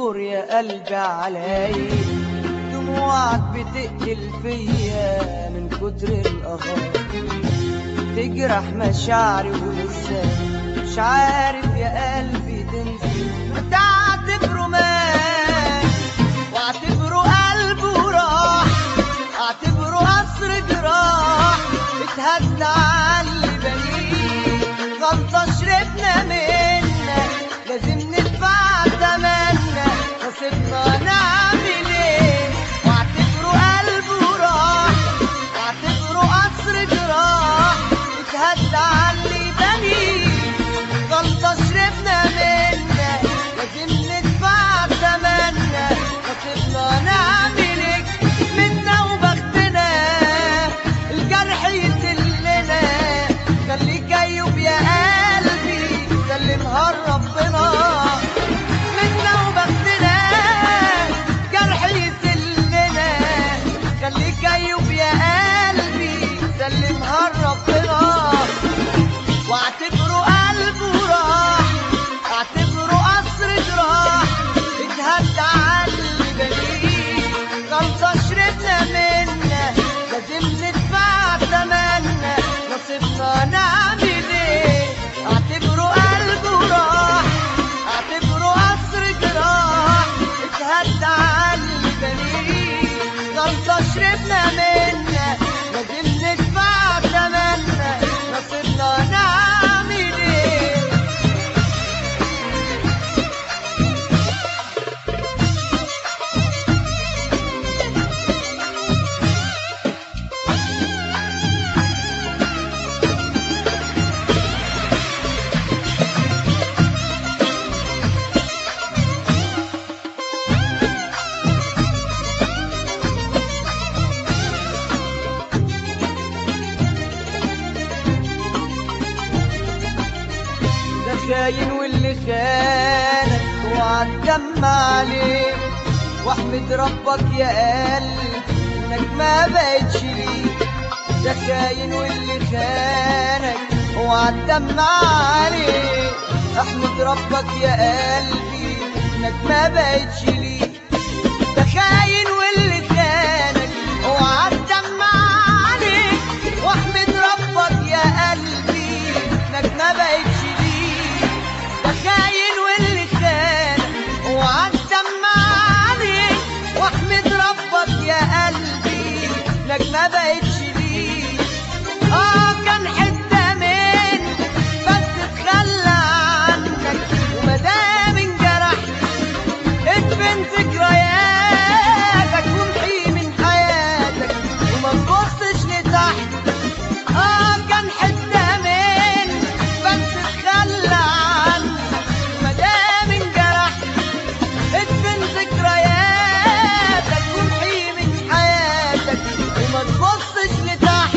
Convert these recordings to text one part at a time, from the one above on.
اصبر يا قلبي علي دموعك بتقتل فيا من كتر القهار تجرح مشاعري ولسه مش عارف يا قلبي تنسي تعتبره مات واعتبره قلبه راح اعتبره قصر جراح اتهد على اللي بنيه غلطة شربنا منها لازم ندفع تمنا نصيبنا نعمل ايه واعتبره قلبه راح واعتبره قصر جراح اتهد على اللي بنيه غلطة شربنا منها لازم ندفع تمنا نصيبنا نعمل ايه منا وبختنا الجرح يسلنا خليك ايوب يا قلبي سلمها لربنا منا وبختنا جرح يسلنا خليك ايوب يا قلبي سلمها لربنا واعتبره قلبه راح اعتبره قصر جراح اتهد على اللي بنيه غلطة شربنا منها لازم ندفع تمنا نصيبنا نعمل ايه اعتبره قلبه راح اعتبره قصر جراح اتهد على اللي بنيه غلطة شربنا منها لازم ندفع تمنا نصيبنا نعمل ايه ده خاين واللي خانك وعالدم عليه واحمد ربك يا قلبي انك ما بقتش ليه ده خاين واللي خانك وعالدم عليه احمد ربك يا قلبي انك ما بقتش ليه ده خاين واللي خانك وعالدم عليك واحمد ربك يا قلبي انك ما بقتش ليه ده خاين واللي خانك وعالدم عليك واحمد ربك يا قلبي انك ما بقتش ليه اه كان حته من بس اتخلى عنك ومادام انجرحت ادفن ذكرياتك وامحي من حياتك وما تبصش لتحت اه كان حته من بس اتخلى عنك ومادام انجرحت ادفن ذكرياتك وامحي من حياتك وما تبصش لتحت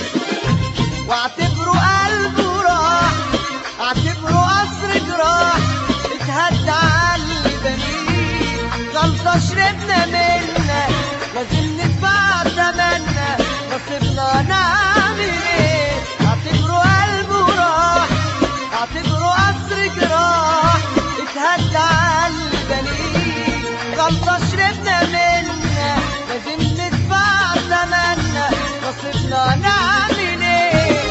واعتبره قلبه راح اعتبره قصر جراح اتهد على اللي بنيه غلطة شربنا منها لازم ندفع تمنا نصيبنا نعمل ايه اعتبره قلبه راح اعتبره قصر جراح اتهد على اللي بنيه غلطة شربنا منها لازم ندفع تمنا نصيبنا نعمل ايه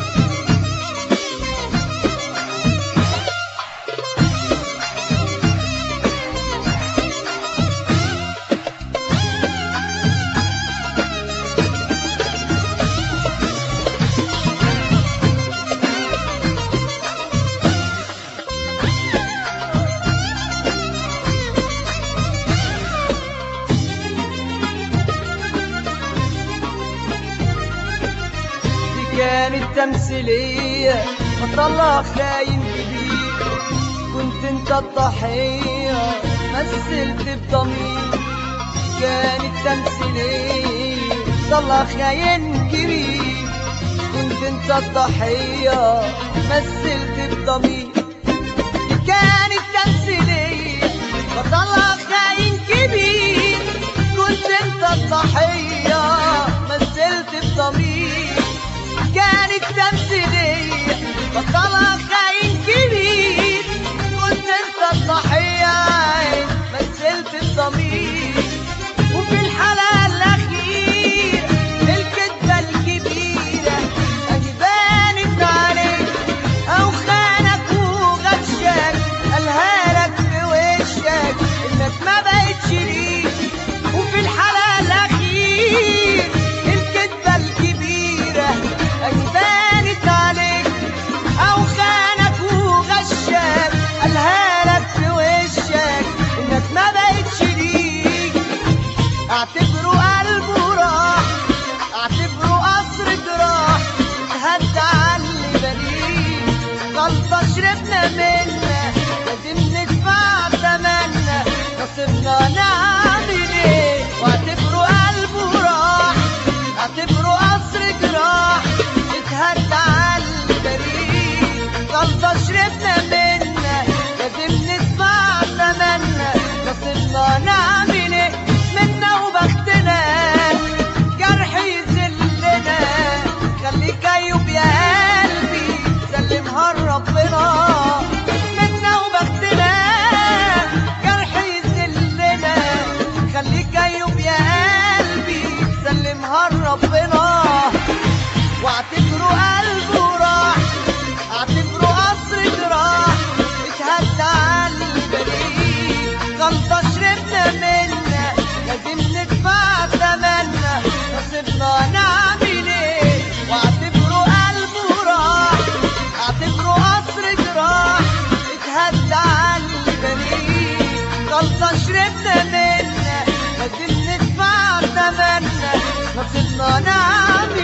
دي كانت تمثيلية وطلع خاين كبير كنت انت الضحية مثلت بضمير كانت تمثيلية طلع خاين كبير كنت انت الضحية مثلت بضمير دي كانت تمثيلية وطلع خاين كبير كنت انت الضحية مثلت بضمير كانت تمثيلية بطلع خاين كبير كنت انت الضحية منا لازم ندفع ثمننا نصيبنا نعمل ايه واعتبروا قلبه راح اعتبروا قصر جراح اتهد على البريد غلطة شربنا منا لازم ندفع ثمننا نصيبنا نعمل ايه منا وبختنا جرح يذلنا خليك ايوب يا قلبي سلمها لربنا منا وبختنا جرح يذلنا خليك ايوب يا قلبي سلمها لربنا واعتبره قلبه راح اعتبره قصر جراح اتهد على البريد غلطة شربنا منا لازم ندفع ثمننا نصيبنا نعمل ايه واعتبره قلبه راح اعتبره قصر جراح اتهد على البريد غلطة شربنا منا لازم ندفع ثمننا نصيبنا نعمل